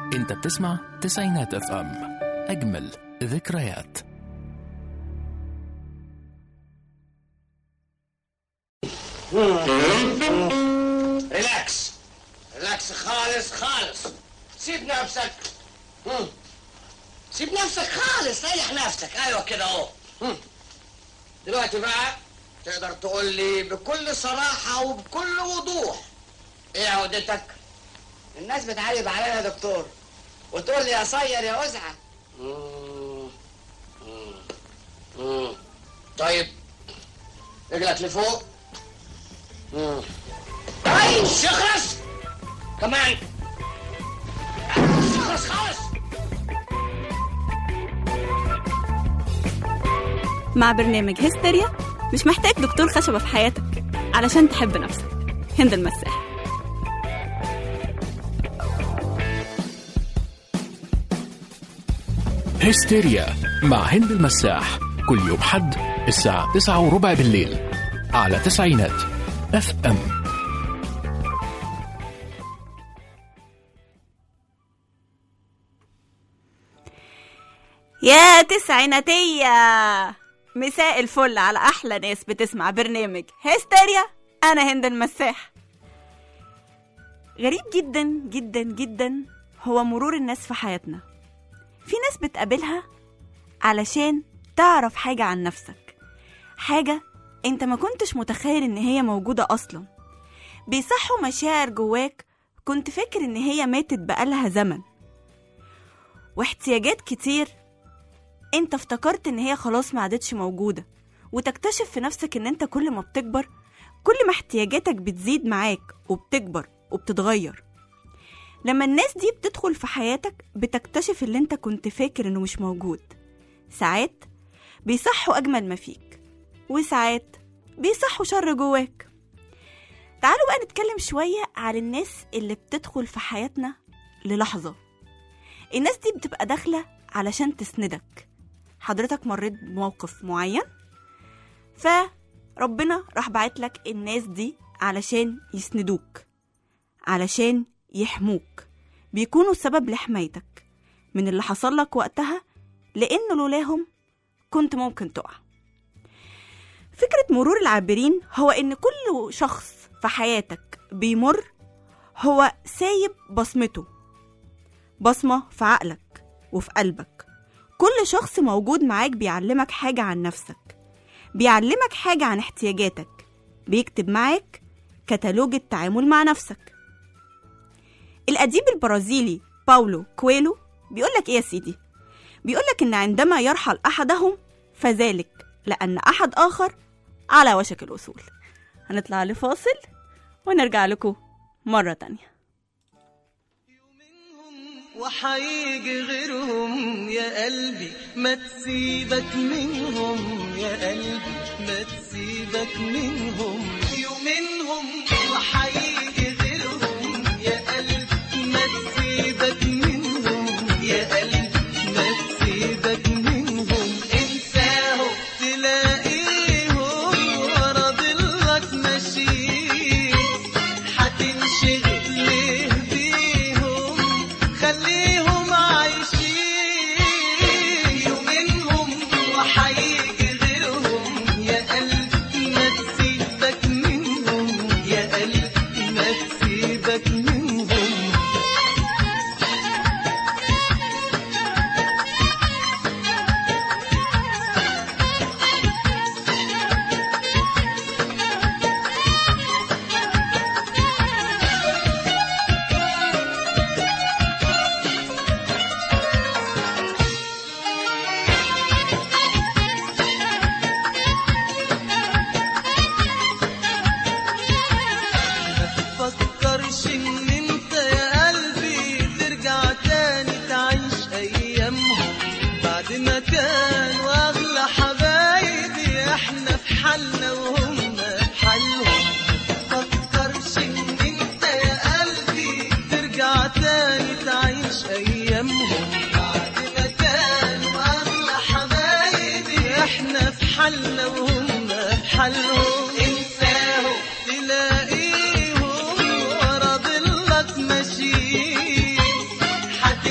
انت بتسمع تسعينات اف ام اجمل ذكريات ريلاكس ريلاكس خالص خالص سيب نفسك مم. سيب نفسك خالص ريح نفسك ايوه كده اهو مم. دلوقتي بقى تقدر تقول لي بكل صراحة وبكل وضوح ايه عقدتك؟ الناس بتعيب عليا يا دكتور وتقول لي يا صير يا أزعة مم. مم. مم. طيب رجلك لفوق مم. اي شخص كمان شخص خالص مع برنامج هستيريا مش محتاج دكتور خشبة في حياتك علشان تحب نفسك هند المساح هستيريا مع هند المساح كل يوم حد الساعة تسعة وربع بالليل على تسعينات اف ام يا تسعيناتية مساء الفل على أحلى ناس بتسمع برنامج هستيريا أنا هند المساح غريب جدا جدا جدا هو مرور الناس في حياتنا في ناس بتقابلها علشان تعرف حاجة عن نفسك حاجة انت ما كنتش متخيل ان هي موجودة اصلا بيصحوا مشاعر جواك كنت فاكر ان هي ماتت بقالها زمن واحتياجات كتير انت افتكرت ان هي خلاص ما عادتش موجودة وتكتشف في نفسك ان انت كل ما بتكبر كل ما احتياجاتك بتزيد معاك وبتكبر وبتتغير لما الناس دي بتدخل في حياتك بتكتشف اللي انت كنت فاكر انه مش موجود ساعات بيصحوا اجمل ما فيك وساعات بيصحوا شر جواك تعالوا بقى نتكلم شوية على الناس اللي بتدخل في حياتنا للحظة الناس دي بتبقى داخلة علشان تسندك حضرتك مريت بموقف معين فربنا راح بعت لك الناس دي علشان يسندوك علشان يحموك بيكونوا سبب لحمايتك من اللي حصل لك وقتها لأن لولاهم كنت ممكن تقع فكرة مرور العابرين هو إن كل شخص في حياتك بيمر هو سايب بصمته بصمة في عقلك وفي قلبك كل شخص موجود معاك بيعلمك حاجة عن نفسك بيعلمك حاجة عن احتياجاتك بيكتب معاك كتالوج التعامل مع نفسك الأديب البرازيلي باولو كويلو بيقولك إيه يا سيدي بيقولك إن عندما يرحل أحدهم فذلك لأن أحد آخر على وشك الوصول هنطلع لفاصل ونرجع لكم مرة تانية وحيجي غيرهم يا قلبي ما تسيبك منهم يا قلبي ما تسيبك منهم يومينهم وحيجي غيرهم يا قلبي ما تسيبك منهم يا قلبي ما تسيبك منهم انساهم تلاقيهم ورا ضلك ماشيين هتنشغل ليه بيهم خليهم عايشين يومينهم وحيجي غيرهم يا قلبي ما تسيبك منهم يا قلبي ما تسيبك منهم فكرش ان انت يا قلبي ترجع تاني تعيش ايامهم بعد ما كانوا اغلى حبايبي احنا في حالنا وهم في حالهم فكرش ان انت يا قلبي ترجع تاني تعيش ايامهم بعد ما كانوا اغلى حبايبي احنا في حالنا وهم في حالهم انساهم تلاقيهم ورا ضلك ماشيين حد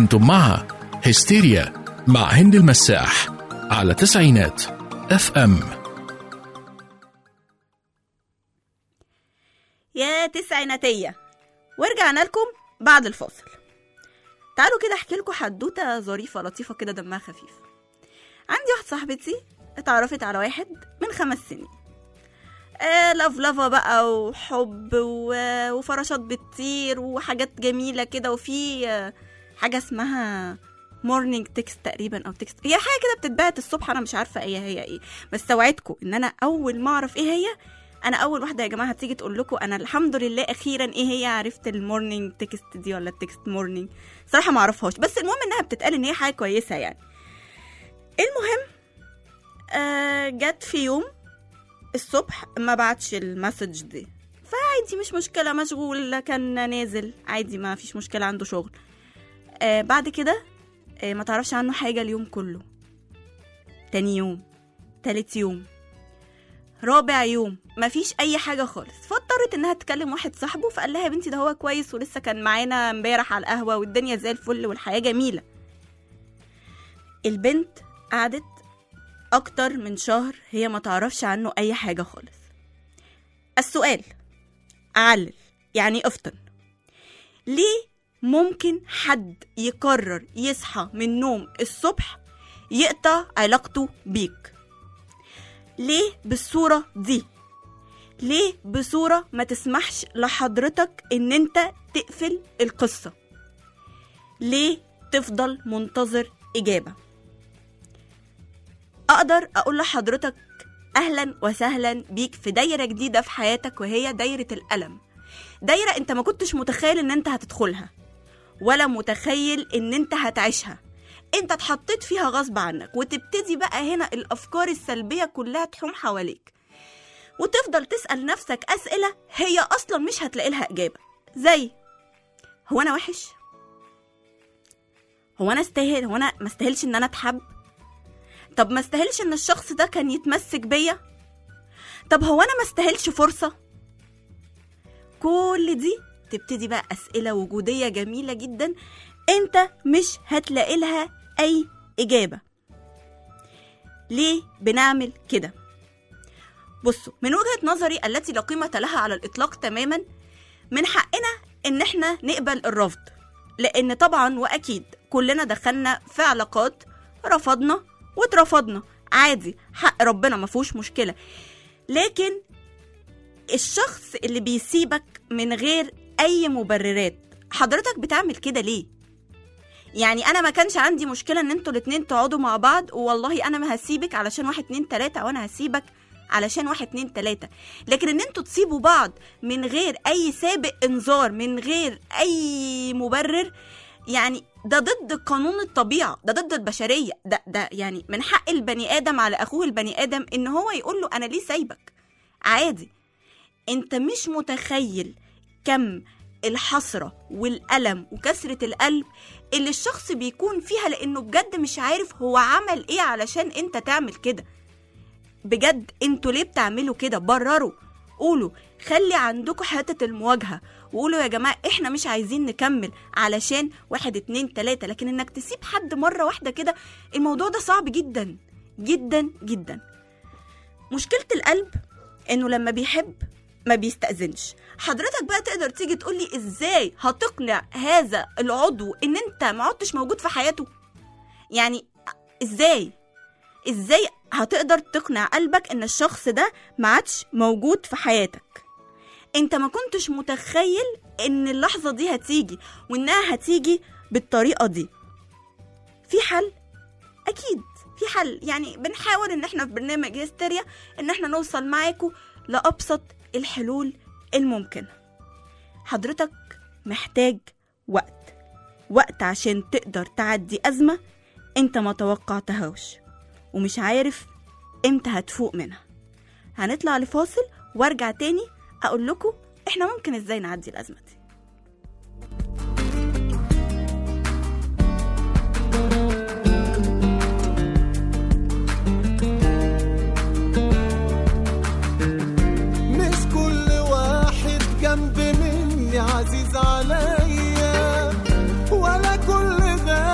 كنتم مع هستيريا مع هند المساح على تسعينات اف ام يا تسعيناتية ورجعنا لكم بعد الفاصل تعالوا كده احكي لكم حدوته ظريفة لطيفة كده دمها خفيف عندي واحدة صاحبتي اتعرفت على واحد من خمس سنين آه لفلفة بقى وحب و- وفراشات بتطير وحاجات جميلة كده وفي آه، حاجة اسمها مورنينج تكست تقريبا او تكست هي حاجة كده بتتبعت الصبح انا مش عارفة ايه هي ايه بس اوعدكم ان انا اول ما اعرف ايه هي انا اول واحده يا جماعه هتيجي تقول لكم انا الحمد لله اخيرا ايه هي عرفت المورنينج تكست دي ولا التكست مورنينج صراحه ما اعرفهاش بس المهم انها بتتقال ان هي حاجه كويسه يعني المهم آه جت في يوم الصبح ما بعتش المسج دي فعادي مش مشكله مشغول كان نازل عادي ما فيش مشكله عنده شغل آه بعد كده آه ما تعرفش عنه حاجه اليوم كله تاني يوم تالت يوم رابع يوم مفيش اي حاجه خالص فاضطرت انها تكلم واحد صاحبه فقال لها يا بنتي ده هو كويس ولسه كان معانا امبارح على القهوه والدنيا زي الفل والحياه جميله البنت قعدت اكتر من شهر هي ما تعرفش عنه اي حاجه خالص السؤال اعلل يعني افطن ليه ممكن حد يقرر يصحى من النوم الصبح يقطع علاقته بيك ليه بالصورة دي؟ ليه بصورة ما تسمحش لحضرتك ان انت تقفل القصة؟ ليه تفضل منتظر إجابة؟ أقدر أقول لحضرتك أهلا وسهلا بيك في دايرة جديدة في حياتك وهي دايرة الألم دايرة أنت ما كنتش متخيل إن أنت هتدخلها ولا متخيل إن أنت هتعيشها انت اتحطيت فيها غصب عنك وتبتدي بقى هنا الافكار السلبيه كلها تحوم حواليك وتفضل تسال نفسك اسئله هي اصلا مش هتلاقي لها اجابه زي هو انا وحش هو انا استاهل هو انا ما استاهلش ان انا اتحب طب ما استاهلش ان الشخص ده كان يتمسك بيا طب هو انا ما استاهلش فرصه كل دي تبتدي بقى اسئله وجوديه جميله جدا انت مش هتلاقي لها اي اجابه ليه بنعمل كده بصوا من وجهه نظري التي لا قيمه لها على الاطلاق تماما من حقنا ان احنا نقبل الرفض لان طبعا واكيد كلنا دخلنا في علاقات رفضنا واترفضنا عادي حق ربنا ما فيهوش مشكله لكن الشخص اللي بيسيبك من غير اي مبررات حضرتك بتعمل كده ليه يعني انا ما كانش عندي مشكله ان انتوا الاتنين تقعدوا مع بعض والله انا ما هسيبك علشان واحد اتنين تلاته وانا هسيبك علشان واحد اتنين تلاته لكن ان انتوا تسيبوا بعض من غير اي سابق انذار من غير اي مبرر يعني ده ضد قانون الطبيعه ده ضد البشريه ده ده يعني من حق البني ادم على اخوه البني ادم ان هو يقول له انا ليه سايبك عادي انت مش متخيل كم الحسرة والألم وكسرة القلب اللي الشخص بيكون فيها لأنه بجد مش عارف هو عمل إيه علشان أنت تعمل كده بجد أنتوا ليه بتعملوا كده برروا قولوا خلي عندكم حتة المواجهة وقولوا يا جماعة احنا مش عايزين نكمل علشان واحد اتنين تلاتة لكن انك تسيب حد مرة واحدة كده الموضوع ده صعب جدا جدا جدا مشكلة القلب انه لما بيحب ما بيستأذنش حضرتك بقى تقدر تيجي تقولي ازاي هتقنع هذا العضو ان انت ما عدتش موجود في حياته يعني ازاي ازاي هتقدر تقنع قلبك ان الشخص ده ما عادش موجود في حياتك انت ما كنتش متخيل ان اللحظة دي هتيجي وانها هتيجي بالطريقة دي في حل اكيد في حل يعني بنحاول ان احنا في برنامج هستيريا ان احنا نوصل معاكم لابسط الحلول الممكنه حضرتك محتاج وقت وقت عشان تقدر تعدي ازمه انت ما توقعتهاش ومش عارف امتى هتفوق منها هنطلع لفاصل وارجع تاني اقول لكم احنا ممكن ازاي نعدي الازمه دي مش كل واحد جنب مني عزيز عليا ولا كل ده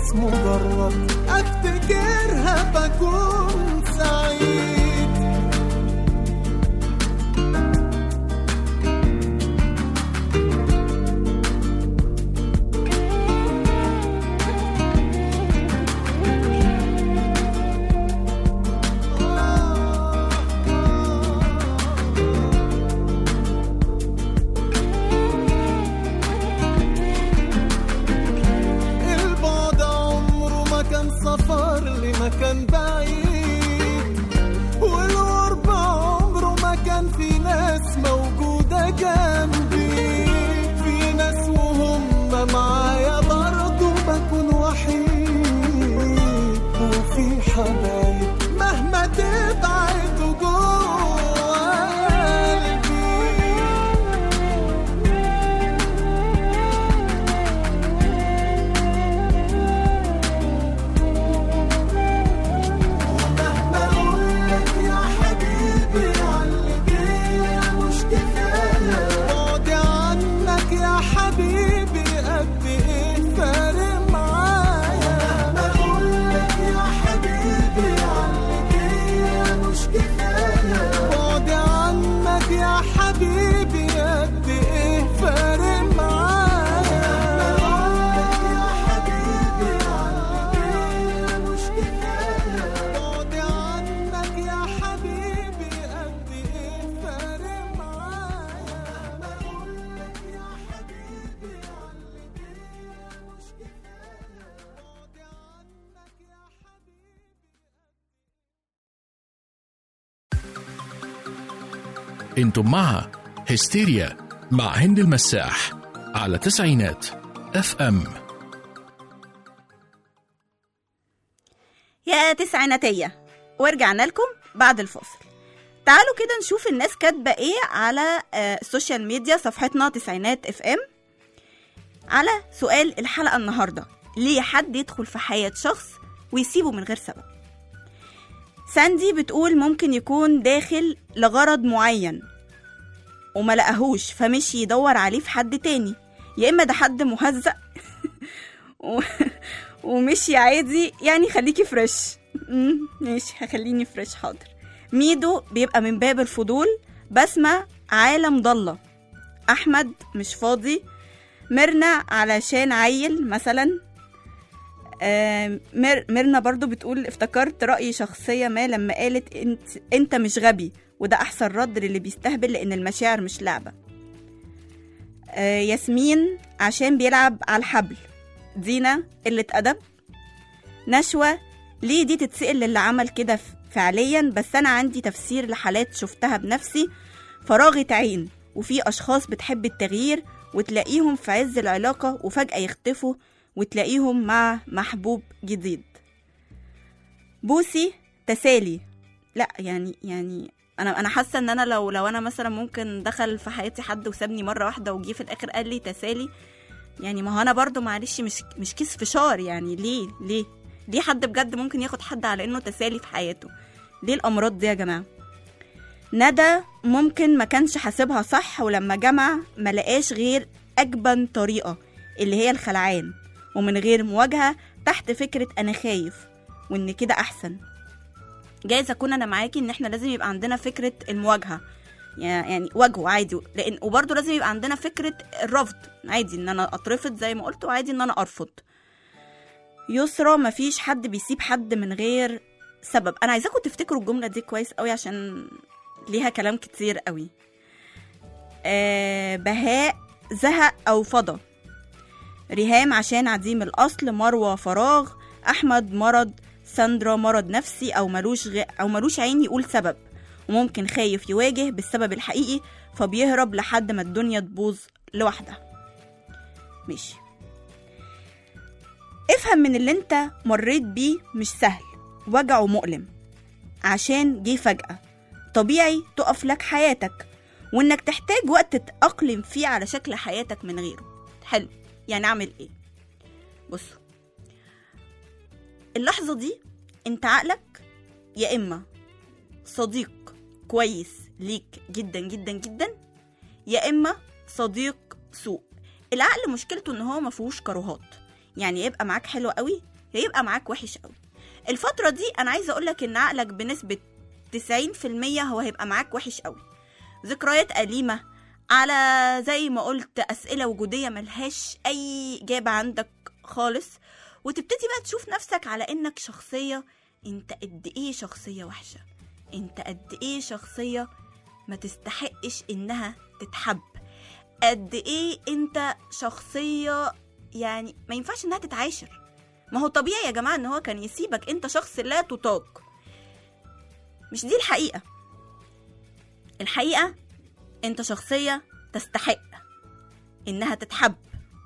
بس مجرد افتكرها بكون سعيد البعد عمره ما كان سفر لمكان بعيد والقرب عمره ما كان في ناس موجودة جنبي في ناس وهم معايا برضه بكون وحيد وفي حبايب مهما تبعدوا جوا قلبي مهما اقولك يا حبيبي عاللي مش كفايه بعدي عنك يا حبيبي قد ايه فارق معايا مهما اقولك يا حبيبي عاللي مش كفايه بعدي عنك يا حبيبي قد ايه فارق معايا مهما اقولك يا حبيبي عاللي مش كفايه بعدي عنك يا حبيبي قد ايه فارق معايا مهما اقولك يا حبيبي عاللي مش كفايه بعدي عنك يا حبيبي انتم مع هستيريا مع هند المساح على تسعينات اف ام يا تسعيناتية ورجعنا لكم بعد الفاصل تعالوا كده نشوف الناس كاتبة ايه على آه، السوشيال ميديا صفحتنا تسعينات اف ام على سؤال الحلقة النهاردة ليه حد يدخل في حياة شخص ويسيبه من غير سبب ساندي بتقول ممكن يكون داخل لغرض معين وما لقاهوش فمشي يدور عليه في حد تاني يا اما ده حد مهزأ و... ومشي عادي يعني خليكي فريش مم، ماشي هخليني فريش حاضر ميدو بيبقى من باب الفضول بسمة عالم ضلة أحمد مش فاضي ميرنا علشان عيل مثلا آه، مير ميرنا برضو بتقول افتكرت رأي شخصية ما لما قالت انت, انت مش غبي وده أحسن رد للي بيستهبل لأن المشاعر مش لعبة آه، ياسمين عشان بيلعب على الحبل دينا قلة أدب نشوة ليه دي تتسأل للي عمل كده ف- فعليا بس أنا عندي تفسير لحالات شفتها بنفسي فراغة عين وفي أشخاص بتحب التغيير وتلاقيهم في عز العلاقة وفجأة يختفوا وتلاقيهم مع محبوب جديد بوسي تسالي لا يعني يعني انا انا حاسه ان انا لو لو انا مثلا ممكن دخل في حياتي حد وسابني مره واحده وجي في الاخر قال لي تسالي يعني ما هو انا برضو معلش مش مش كيس فشار يعني ليه ليه ليه حد بجد ممكن ياخد حد على انه تسالي في حياته ليه الامراض دي يا جماعه ندى ممكن ما كانش حاسبها صح ولما جمع ما لقاش غير اجبن طريقه اللي هي الخلعان ومن غير مواجهه تحت فكره انا خايف وان كده احسن جايز اكون انا معاكي ان احنا لازم يبقى عندنا فكره المواجهه يع- يعني واجهه عادي لان وبرضه لازم يبقى عندنا فكره الرفض عادي ان انا اترفض زي ما قلت وعادي ان انا ارفض يسرى مفيش حد بيسيب حد من غير سبب انا عايزاكم تفتكروا الجمله دي كويس قوي عشان ليها كلام كتير قوي آه بهاء زهق او فضى ريهام عشان عديم الاصل مروه فراغ احمد مرض ساندرا مرض نفسي او ملوش غ... او ملوش عين يقول سبب وممكن خايف يواجه بالسبب الحقيقي فبيهرب لحد ما الدنيا تبوظ لوحدها ماشي افهم من اللي انت مريت بيه مش سهل وجعه مؤلم عشان جه فجأة طبيعي تقف لك حياتك وانك تحتاج وقت تتأقلم فيه على شكل حياتك من غيره حلو يعني اعمل ايه بصوا اللحظة دي انت عقلك يا اما صديق كويس ليك جدا جدا جدا يا اما صديق سوء العقل مشكلته ان هو ما فيهوش كروهات يعني يبقى معاك حلو قوي هيبقى معاك وحش قوي الفترة دي أنا عايزة أقولك إن عقلك بنسبة 90% هو هيبقى معاك وحش قوي ذكريات أليمة على زي ما قلت أسئلة وجودية ملهاش أي إجابة عندك خالص وتبتدي بقى تشوف نفسك على إنك شخصية أنت قد إيه شخصية وحشة أنت قد إيه شخصية ما تستحقش إنها تتحب قد إيه أنت شخصية يعني ما ينفعش إنها تتعاشر ما هو طبيعي يا جماعة إن هو كان يسيبك أنت شخص لا تطاق مش دي الحقيقة الحقيقة انت شخصية تستحق انها تتحب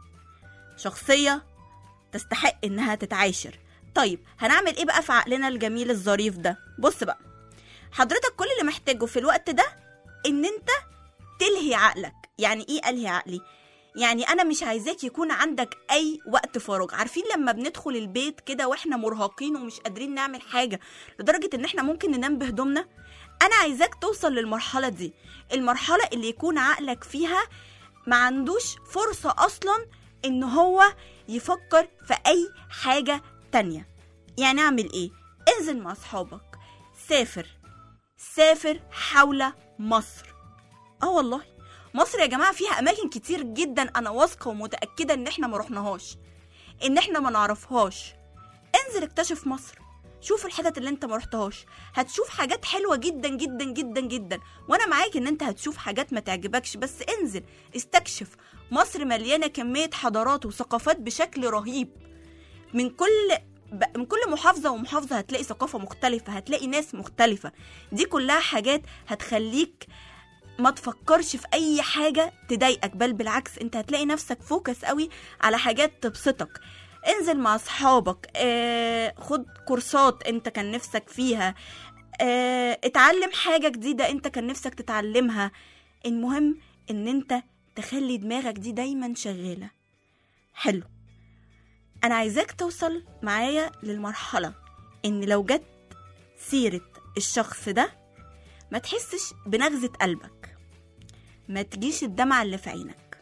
شخصية تستحق انها تتعاشر طيب هنعمل ايه بقى في عقلنا الجميل الظريف ده بص بقى حضرتك كل اللي محتاجه في الوقت ده ان انت تلهي عقلك يعني ايه الهي عقلي يعني انا مش عايزاك يكون عندك اي وقت فراغ عارفين لما بندخل البيت كده واحنا مرهقين ومش قادرين نعمل حاجه لدرجه ان احنا ممكن ننام بهدومنا انا عايزاك توصل للمرحله دي المرحله اللي يكون عقلك فيها ما عندوش فرصه اصلا ان هو يفكر في اي حاجه تانية يعني اعمل ايه انزل مع اصحابك سافر سافر حول مصر اه والله مصر يا جماعه فيها اماكن كتير جدا انا واثقه ومتاكده ان احنا ما رحناهاش ان احنا ما نعرفهاش انزل اكتشف مصر شوف الحتت اللي انت ما رحتهاش هتشوف حاجات حلوه جدا جدا جدا جدا وانا معاك ان انت هتشوف حاجات ما تعجبكش بس انزل استكشف مصر مليانه كميه حضارات وثقافات بشكل رهيب من كل ب- من كل محافظة ومحافظة هتلاقي ثقافة مختلفة هتلاقي ناس مختلفة دي كلها حاجات هتخليك ما تفكرش في اي حاجه تضايقك بل بالعكس انت هتلاقي نفسك فوكس قوي على حاجات تبسطك انزل مع اصحابك اه خد كورسات انت كان نفسك فيها اه اتعلم حاجه جديده انت كان نفسك تتعلمها المهم ان انت تخلي دماغك دي دايما شغاله حلو انا عايزاك توصل معايا للمرحله ان لو جت سيره الشخص ده ما تحسش بنغزة قلبك ما تجيش الدمعة اللي في عينك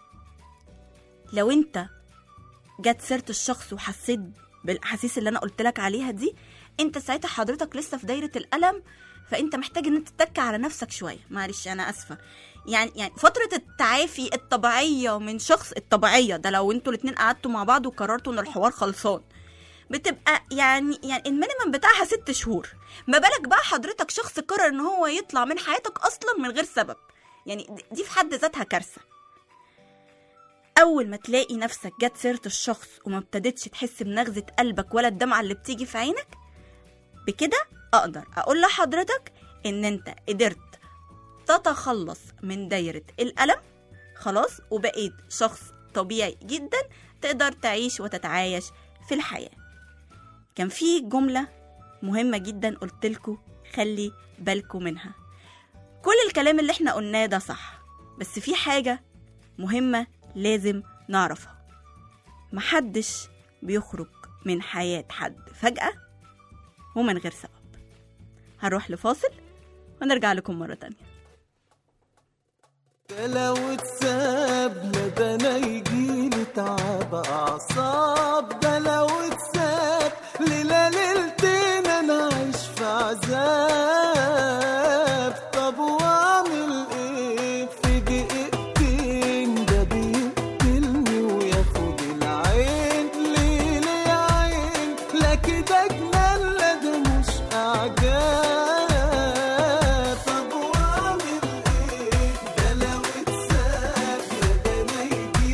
لو انت جت سيرة الشخص وحسيت بالاحاسيس اللي انا قلت لك عليها دي انت ساعتها حضرتك لسه في دايرة الألم فانت محتاج ان انت تتك على نفسك شوية معلش انا اسفة يعني يعني فترة التعافي الطبيعية من شخص الطبيعية ده لو انتوا الاتنين قعدتوا مع بعض وقررتوا ان الحوار خلصان بتبقى يعني يعني المينيمم بتاعها ست شهور ما بالك بقى حضرتك شخص قرر ان هو يطلع من حياتك اصلا من غير سبب يعني دي- دي في حد ذاتها كارثه اول ما تلاقي نفسك جت سيره الشخص وما ابتدتش تحس بنغزه قلبك ولا الدمعه اللي بتيجي في عينك بكده اقدر اقول لحضرتك ان انت قدرت تتخلص من دايره الالم خلاص وبقيت شخص طبيعي جدا تقدر تعيش وتتعايش في الحياه كان في جملة مهمة جدا قلت لكم خلي بالكم منها كل الكلام اللي احنا قلناه ده صح بس في حاجة مهمة لازم نعرفها محدش بيخرج من حياة حد فجأة ومن غير سبب هنروح لفاصل ونرجع لكم مرة تانية ده لو اتساب لا ده انا يجيلي تعب اعصاب ده لو اتساب ليلة ليلتين انا عايش في عذاب طب واعمل ايه في دقيقتين ده بيقتلني وياخد العين ليه ليه يا عين لا كده جنان لا ده مش اعجاب طب واعمل ايه ده لو اتساب لا ده انا يجيلي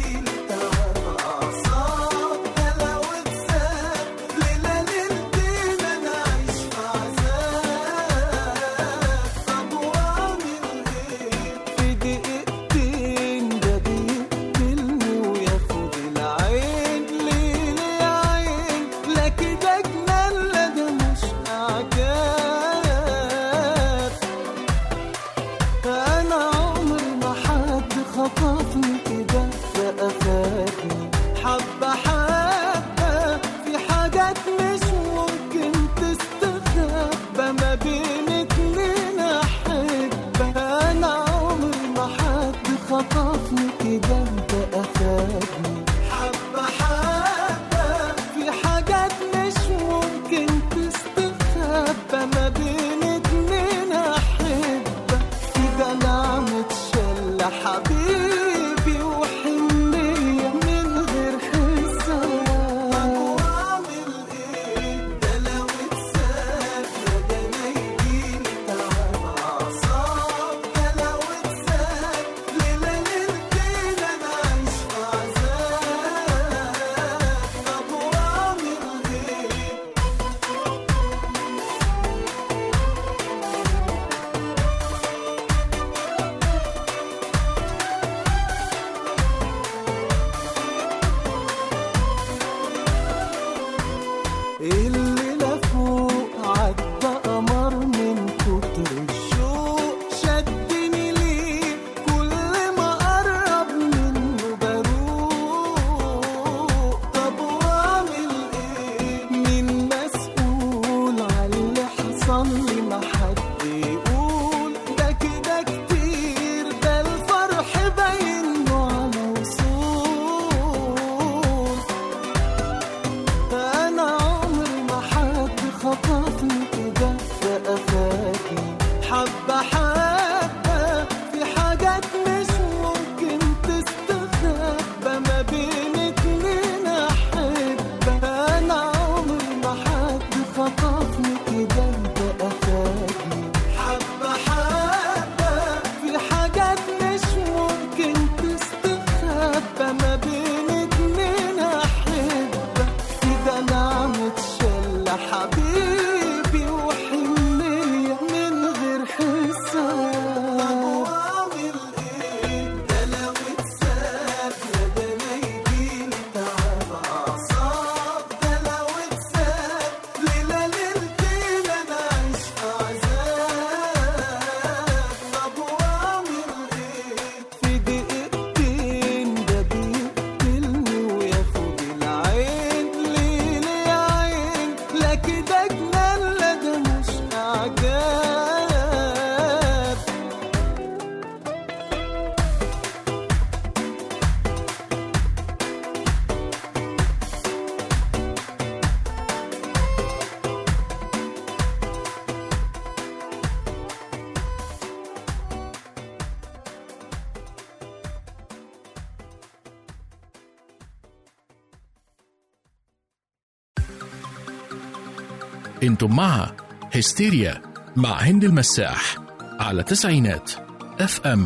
انتم مع هستيريا مع هند المساح على تسعينات اف ام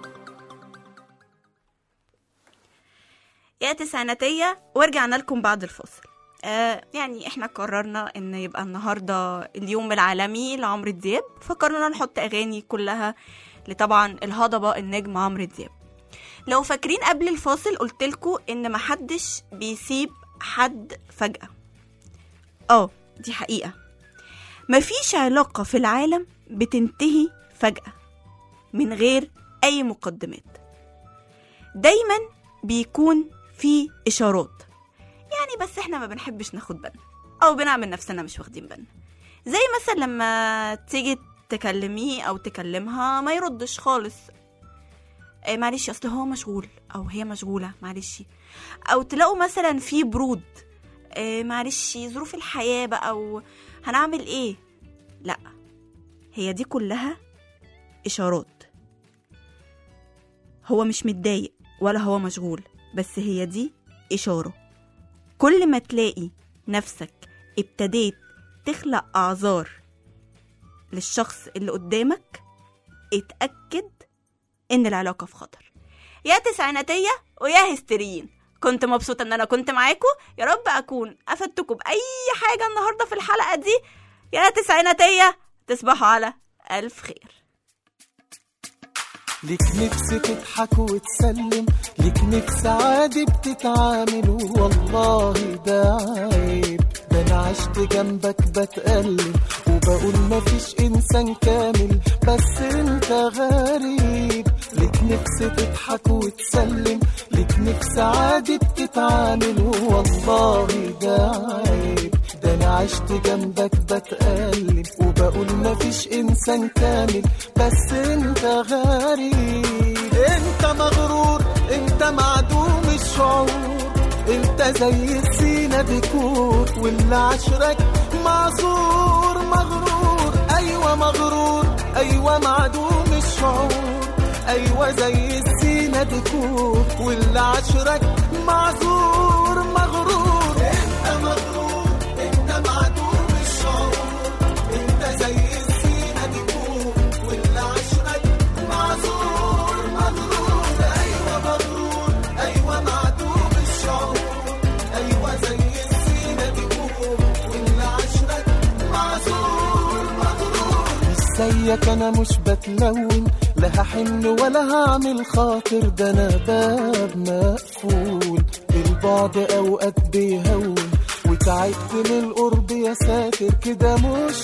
يا تسعيناتية ورجعنا لكم بعد الفاصل آه يعني احنا قررنا ان يبقى النهارده اليوم العالمي لعمرو دياب فقررنا نحط اغاني كلها لطبعا الهضبه النجم عمرو دياب لو فاكرين قبل الفاصل قلت لكم ان محدش بيسيب حد فجاه اه دي حقيقه مفيش علاقه في العالم بتنتهي فجاه من غير اي مقدمات دايما بيكون في اشارات يعني بس احنا ما بنحبش ناخد بالنا او بنعمل نفسنا مش واخدين بالنا زي مثلا لما تيجي تكلميه او تكلمها ما يردش خالص إيه معلش اصل هو مشغول او هي مشغوله معلش او تلاقوا مثلا في برود إيه معلش ظروف الحياه بقى او هنعمل ايه لا هي دي كلها اشارات هو مش متضايق ولا هو مشغول بس هي دي اشاره كل ما تلاقي نفسك ابتديت تخلق اعذار للشخص اللي قدامك اتاكد ان العلاقه في خطر يا تسعيناتيه ويا هستيريين كنت مبسوطه ان انا كنت معاكم يا رب اكون افدتكم باي حاجه النهارده في الحلقه دي يا تسعيناتيه تصبحوا على الف خير ليك نفس تضحك وتسلم ليك نفس عادي بتتعامل والله ده عيب ده انا عشت جنبك بتألم وبقول مفيش انسان كامل بس انت غريب ليك نفس تضحك وتسلم ليك نفس عادي بتتعامل والله ده عيب ده انا عشت جنبك بتألم وبقول مفيش انسان كامل بس انت غريب انت مغرور انت معدوم الشعور انت زي السينا ديكور واللي عشرك معذور مغرور ايوه مغرور ايوه معدوم الشعور ايوه زي السينا ديكور واللي عشرك معذور مغرور انت مغرور انت معدوم الشعور انت زي السينا ديكور واللي عشرك معذور مغرور ايوه مغرور ايوه معدوم الشعور ايوه زي السينا ديكور واللي عشرك معذور مغرور مش زيك انا مش بتلون لا هحن ولا هعمل خاطر ده انا باب مقفول البعد اوقات بيهون وتعبت من القرب يا ساتر كده مش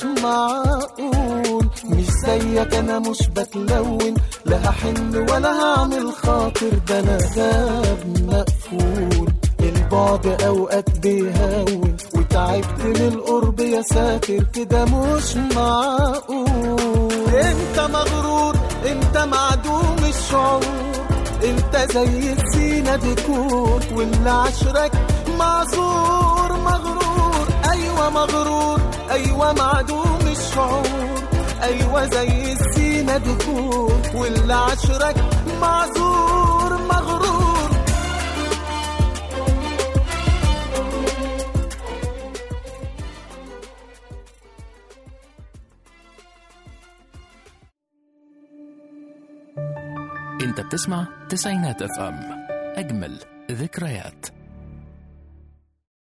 معقول مش زيك انا مش بتلون لا هحن ولا هعمل خاطر ده انا باب مقفول البعد اوقات بيهون وتعبت من القرب يا ساتر كده مش معقول انت مغرور انت معدوم الشعور انت زي السينا ديكور واللي عشرك معذور مغرور ايوه مغرور ايوه معدوم الشعور ايوه زي السينا ديكور واللي عشرك معذور مغرور انت بتسمع تسعينات اف ام اجمل ذكريات